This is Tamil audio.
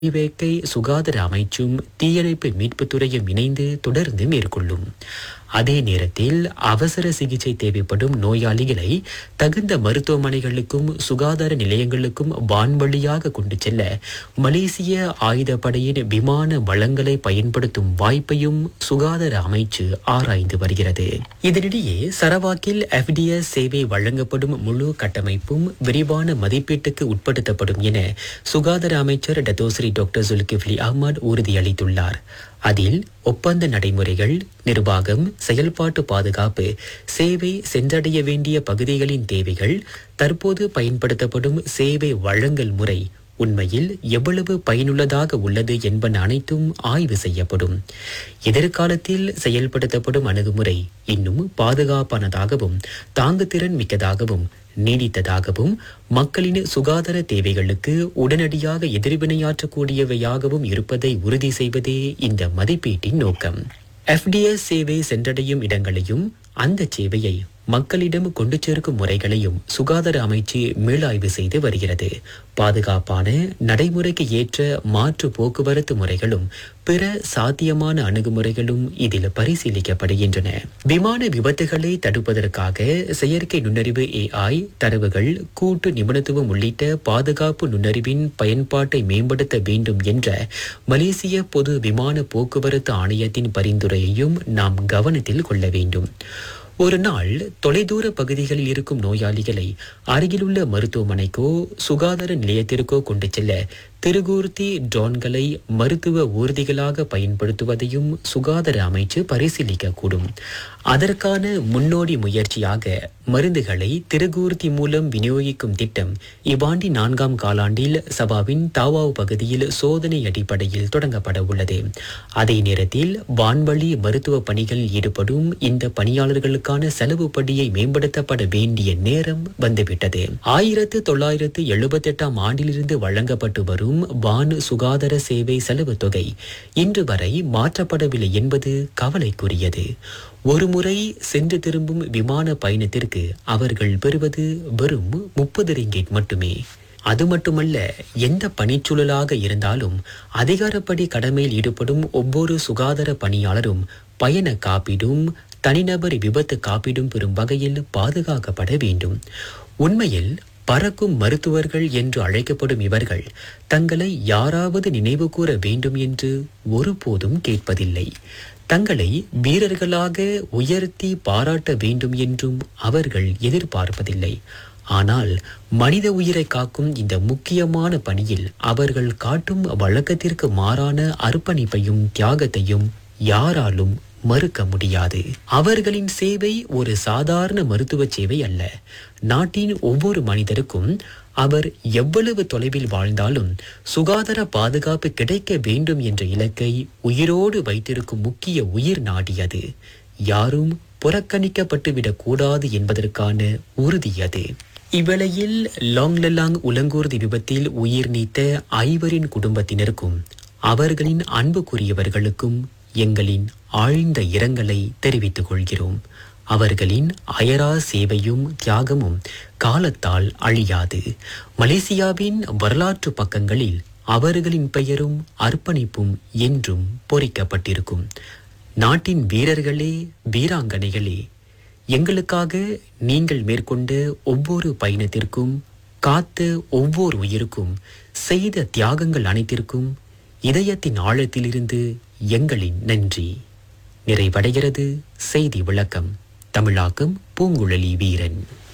வேக்கை சுகாதார அமைச்சும் தீயணைப்பு மீட்புத் துறையும் இணைந்து தொடர்ந்து மேற்கொள்ளும் அதே நேரத்தில் அவசர சிகிச்சை தேவைப்படும் நோயாளிகளை தகுந்த மருத்துவமனைகளுக்கும் சுகாதார நிலையங்களுக்கும் வான்வழியாக கொண்டு செல்ல மலேசிய ஆயுதப்படையின் விமான வளங்களை பயன்படுத்தும் வாய்ப்பையும் சுகாதார அமைச்சு ஆராய்ந்து வருகிறது இதனிடையே சரவாக்கில் எஃப்டிஎஸ் சேவை வழங்கப்படும் முழு கட்டமைப்பும் விரிவான மதிப்பீட்டுக்கு உட்படுத்தப்படும் என சுகாதார அமைச்சர் டத்தோஸ்ரீ டாக்டர் சுல்கிஃப்லி அஹ்மத் உறுதியளித்துள்ளார் அதில் ஒப்பந்த நடைமுறைகள் நிர்வாகம் செயல்பாட்டு பாதுகாப்பு சேவை சென்றடைய வேண்டிய பகுதிகளின் தேவைகள் தற்போது பயன்படுத்தப்படும் சேவை வழங்கல் முறை உண்மையில் எவ்வளவு பயனுள்ளதாக உள்ளது என்பன அனைத்தும் ஆய்வு செய்யப்படும் எதிர்காலத்தில் செயல்படுத்தப்படும் அணுகுமுறை இன்னும் பாதுகாப்பானதாகவும் தாங்குதிறன் மிக்கதாகவும் நீடித்ததாகவும் மக்களின் சுகாதார தேவைகளுக்கு உடனடியாக எதிர்வினையாற்றக்கூடியவையாகவும் இருப்பதை உறுதி செய்வதே இந்த மதிப்பீட்டின் நோக்கம் எஃப்டிஎஸ் சேவை சென்றடையும் இடங்களையும் அந்த சேவையை மக்களிடம் கொண்டு சேர்க்கும் முறைகளையும் சுகாதார அமைச்சு மீளாய்வு செய்து வருகிறது பாதுகாப்பான நடைமுறைக்கு ஏற்ற மாற்று போக்குவரத்து முறைகளும் பிற சாத்தியமான அணுகுமுறைகளும் இதில் பரிசீலிக்கப்படுகின்றன விமான விபத்துகளை தடுப்பதற்காக செயற்கை நுண்ணறிவு ஏஐ தரவுகள் கூட்டு நிபுணத்துவம் உள்ளிட்ட பாதுகாப்பு நுண்ணறிவின் பயன்பாட்டை மேம்படுத்த வேண்டும் என்ற மலேசிய பொது விமான போக்குவரத்து ஆணையத்தின் பரிந்துரையையும் நாம் கவனத்தில் கொள்ள வேண்டும் ஒரு நாள் தொலைதூர பகுதிகளில் இருக்கும் நோயாளிகளை அருகிலுள்ள மருத்துவமனைக்கோ சுகாதார நிலையத்திற்கோ கொண்டு செல்ல திருகூர்த்தி ட்ரோன்களை மருத்துவ ஊர்திகளாக பயன்படுத்துவதையும் சுகாதார அமைச்சு பரிசீலிக்கக்கூடும் அதற்கான முன்னோடி முயற்சியாக மருந்துகளை திருகூர்த்தி மூலம் விநியோகிக்கும் திட்டம் இவ்வாண்டி நான்காம் காலாண்டில் சபாவின் தாவாவ் பகுதியில் சோதனை அடிப்படையில் தொடங்கப்பட உள்ளது அதே நேரத்தில் வான்வழி மருத்துவ பணிகளில் ஈடுபடும் இந்த பணியாளர்களுக்கான செலவு படியை மேம்படுத்தப்பட வேண்டிய நேரம் வந்துவிட்டது ஆயிரத்து தொள்ளாயிரத்து எழுபத்தெட்டாம் ஆண்டிலிருந்து வழங்கப்பட்டு வரும் வான் சுகாதார சேவை செலவு தொகை இன்று வரை மாற்றப்படவில்லை என்பது கவலைக்குரியது ஒருமுறை சென்று திரும்பும் விமான பயணத்திற்கு அவர்கள் பெறுவது வெறும் முப்பது ரிங்கெட் மட்டுமே அது மட்டுமல்ல எந்த பணிச்சூழலாக இருந்தாலும் அதிகாரப்படி கடமையில் ஈடுபடும் ஒவ்வொரு சுகாதார பணியாளரும் பயண காப்பீடும் தனிநபர் விபத்து காப்பீடும் பெறும் வகையில் பாதுகாக்கப்பட வேண்டும் உண்மையில் பறக்கும் மருத்துவர்கள் என்று அழைக்கப்படும் இவர்கள் தங்களை யாராவது நினைவு கூற வேண்டும் என்று ஒருபோதும் கேட்பதில்லை தங்களை வீரர்களாக உயர்த்தி பாராட்ட வேண்டும் என்றும் அவர்கள் எதிர்பார்ப்பதில்லை ஆனால் மனித உயிரை காக்கும் இந்த முக்கியமான பணியில் அவர்கள் காட்டும் வழக்கத்திற்கு மாறான அர்ப்பணிப்பையும் தியாகத்தையும் யாராலும் மறுக்க முடியாது அவர்களின் சேவை ஒரு சாதாரண மருத்துவ சேவை அல்ல நாட்டின் ஒவ்வொரு மனிதருக்கும் அவர் எவ்வளவு தொலைவில் வாழ்ந்தாலும் சுகாதார பாதுகாப்பு கிடைக்க வேண்டும் என்ற இலக்கை உயிரோடு வைத்திருக்கும் முக்கிய உயிர் நாடி அது யாரும் புறக்கணிக்கப்பட்டுவிடக் கூடாது என்பதற்கான உறுதி அது இவ்வேளையில் லாங்லலாங் உலங்கூர்தி விபத்தில் உயிர் நீத்த ஐவரின் குடும்பத்தினருக்கும் அவர்களின் அன்புக்குரியவர்களுக்கும் எங்களின் ஆழ்ந்த இரங்கலை தெரிவித்துக் கொள்கிறோம் அவர்களின் அயரா சேவையும் தியாகமும் காலத்தால் அழியாது மலேசியாவின் வரலாற்று பக்கங்களில் அவர்களின் பெயரும் அர்ப்பணிப்பும் என்றும் பொறிக்கப்பட்டிருக்கும் நாட்டின் வீரர்களே வீராங்கனைகளே எங்களுக்காக நீங்கள் மேற்கொண்ட ஒவ்வொரு பயணத்திற்கும் காத்த ஒவ்வொரு உயிருக்கும் செய்த தியாகங்கள் அனைத்திற்கும் இதயத்தின் ஆழத்திலிருந்து எங்களின் நன்றி நிறைவடைகிறது செய்தி விளக்கம் தமிழாக்கம் பூங்குழலி வீரன்